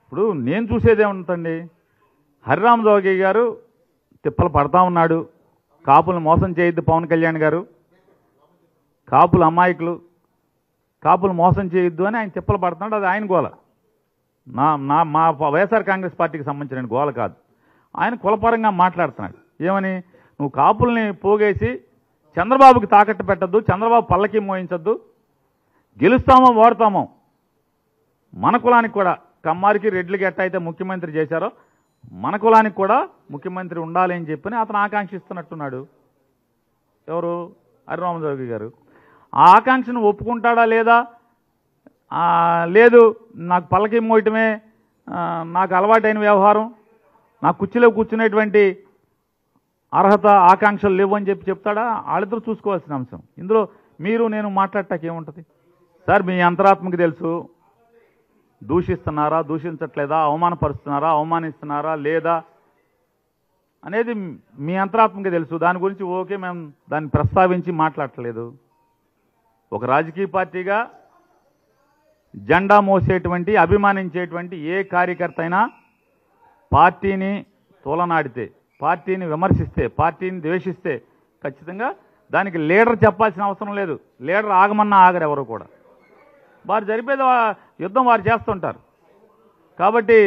ఇప్పుడు నేను చూసేది ఏముంటుంది హరిరామ జోగి గారు తిప్పలు పడతా ఉన్నాడు కాపులను మోసం చేయొద్దు పవన్ కళ్యాణ్ గారు కాపులు అమాయకులు కాపులు మోసం చేయొద్దు అని ఆయన తిప్పలు పడుతున్నాడు అది ఆయన గోల నా నా మా వైఎస్ఆర్ కాంగ్రెస్ పార్టీకి సంబంధించిన గోల కాదు ఆయన కులపరంగా మాట్లాడుతున్నాడు ఏమని నువ్వు కాపుల్ని పోగేసి చంద్రబాబుకి తాకట్టు పెట్టద్దు చంద్రబాబు పల్లకి మోయించద్దు గెలుస్తామో ఓడతామో మన కులానికి కూడా కమ్మారికి రెడ్లకి ఎట్ట అయితే ముఖ్యమంత్రి చేశారో మన కులానికి కూడా ముఖ్యమంత్రి ఉండాలి అని చెప్పని అతను ఆకాంక్షిస్తున్నట్టున్నాడు ఎవరు హరిరామజోగి గారు ఆ ఆకాంక్షను ఒప్పుకుంటాడా లేదా ఆ, లేదు నాకు పల్లకి మోయటమే ఆ, నాకు అలవాటైన వ్యవహారం నా కుర్చీలో కూర్చునేటువంటి అర్హత ఆకాంక్షలు లేవు అని చెప్పి చెప్తాడా వాళ్ళిద్దరూ చూసుకోవాల్సిన అంశం ఇందులో మీరు నేను మాట్లాడటానికి ఏముంటుంది సార్ మీ అంతరాత్మకి తెలుసు దూషిస్తున్నారా దూషించట్లేదా అవమానపరుస్తున్నారా అవమానిస్తున్నారా లేదా అనేది మీ అంతరాత్మకి తెలుసు దాని గురించి ఓకే మేము దాన్ని ప్రస్తావించి మాట్లాడట్లేదు ఒక రాజకీయ పార్టీగా జెండా మోసేటువంటి అభిమానించేటువంటి ఏ కార్యకర్త అయినా పార్టీని తోలనాడితే పార్టీని విమర్శిస్తే పార్టీని ద్వేషిస్తే ఖచ్చితంగా దానికి లీడర్ చెప్పాల్సిన అవసరం లేదు లీడర్ ఆగమన్నా ఆగరు ఎవరు కూడా వారు జరిపేది వా- యుద్ధం వారు చేస్తుంటారు కాబట్టి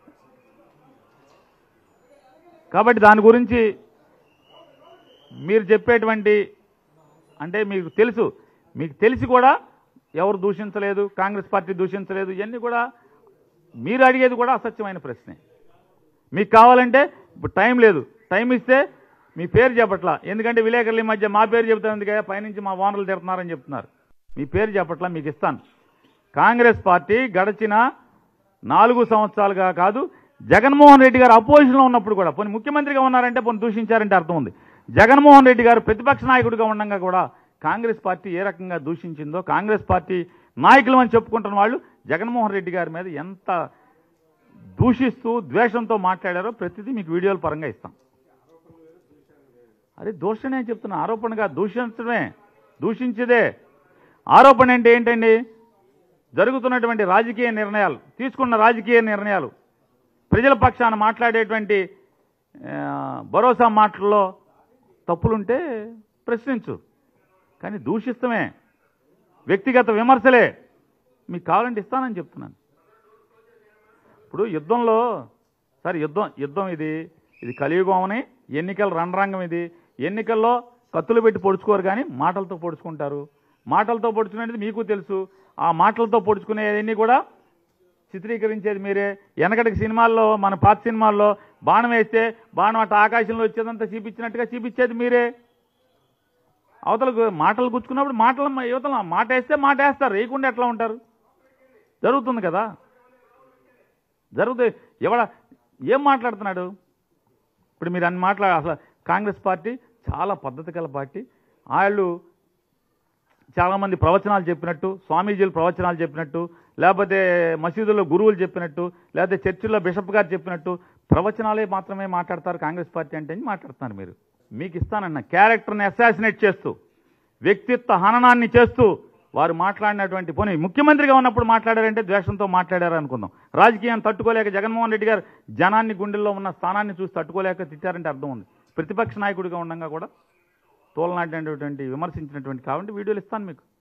కాబట్టి దాని గురించి మీరు చెప్పేటువంటి అంటే మీకు తెలుసు మీకు తెలిసి కూడా ఎవరు దూషించలేదు కాంగ్రెస్ పార్టీ దూషించలేదు ఇవన్నీ కూడా మీరు అడిగేది కూడా అసత్యమైన ప్రశ్నే మీకు కావాలంటే ఇప్పుడు టైం లేదు టైం ఇస్తే మీ పేరు చెప్పట్లా ఎందుకంటే విలేకరుల ఈ మధ్య మా పేరు చెబుతాం ఎందుకయ్యా పైనుంచి మా ఓనర్లు తిడుతున్నారని చెప్తున్నారు మీ పేరు చెప్పట్లా మీకు ఇస్తాను కాంగ్రెస్ పార్టీ గడిచిన నాలుగు సంవత్సరాలుగా కాదు జగన్మోహన్ రెడ్డి గారు అపోజిషన్లో ఉన్నప్పుడు కూడా పోనీ ముఖ్యమంత్రిగా ఉన్నారంటే పోనీ దూషించారంటే అర్థం ఉంది జగన్మోహన్ రెడ్డి గారు ప్రతిపక్ష నాయకుడిగా ఉండగా కూడా కాంగ్రెస్ పార్టీ ఏ రకంగా దూషించిందో కాంగ్రెస్ పార్టీ నాయకులు అని చెప్పుకుంటున్న వాళ్ళు జగన్మోహన్ రెడ్డి గారి మీద ఎంత దూషిస్తూ ద్వేషంతో మాట్లాడారో ప్రతిదీ మీకు వీడియోల పరంగా ఇస్తాం అరే దూషణే చెప్తున్నా ఆరోపణగా దూషించడమే దూషించేదే ఆరోపణ అంటే ఏంటండి జరుగుతున్నటువంటి రాజకీయ నిర్ణయాలు తీసుకున్న రాజకీయ నిర్ణయాలు ప్రజల పక్షాన మాట్లాడేటువంటి ఆ, భరోసా మాటల్లో తప్పులుంటే ప్రశ్నించు కానీ దూషిస్తమే వ్యక్తిగత విమర్శలే మీకు కావాలంటే ఇస్తానని చెప్తున్నాను ఇప్పుడు యుద్ధంలో సార్ యుద్ధం యుద్ధం ఇది ఇది కలియుగం అని ఎన్నికల రణరంగం ఇది ఎన్నికల్లో కత్తులు పెట్టి పొడుచుకోరు కానీ మాటలతో పొడుచుకుంటారు మాటలతో పొడుచుకునేది మీకు తెలుసు ఆ మాటలతో పొడుచుకునేవన్నీ కూడా చిత్రీకరించేది మీరే వెనకటికి సినిమాల్లో మన పాత సినిమాల్లో బాణం వేస్తే బాణం అట్ట ఆకాశంలో వచ్చేదంతా చూపించినట్టుగా చూపించేది మీరే అవతలకు మాటలు గుచ్చుకున్నప్పుడు మాటలు యువతల మాట వేస్తే మాట వేస్తారు వేయకుండా ఎట్లా ఉంటారు జరుగుతుంది కదా జరుగుతుంది ఎవడ ఏం మాట్లాడుతున్నాడు ఇప్పుడు మీరు అన్ని మాట్లా అసలు కాంగ్రెస్ పార్టీ చాలా పద్ధతి గల పార్టీ వాళ్ళు చాలామంది ప్రవచనాలు చెప్పినట్టు స్వామీజీలు ప్రవచనాలు చెప్పినట్టు లేకపోతే మసీదుల్లో గురువులు చెప్పినట్టు లేకపోతే చర్చిల్లో బిషప్ గారు చెప్పినట్టు ప్రవచనాలే మాత్రమే మాట్లాడతారు కాంగ్రెస్ పార్టీ అంటే అని మాట్లాడుతున్నారు మీరు మీకు ఇస్తానన్న క్యారెక్టర్ని అసాసినేట్ చేస్తూ వ్యక్తిత్వ హననాన్ని చేస్తూ వారు మాట్లాడినటువంటి పోనీ ముఖ్యమంత్రిగా ఉన్నప్పుడు మాట్లాడారంటే ద్వేషంతో మాట్లాడారు అనుకుందాం రాజకీయం తట్టుకోలేక జగన్మోహన్ రెడ్డి గారు జనాన్ని గుండెల్లో ఉన్న స్థానాన్ని చూసి తట్టుకోలేక తిట్టారంటే అర్థం ఉంది ప్రతిపక్ష నాయకుడిగా ఉండగా కూడా తోలనాటినటువంటి విమర్శించినటువంటి కాబట్టి వీడియోలు ఇస్తాను మీకు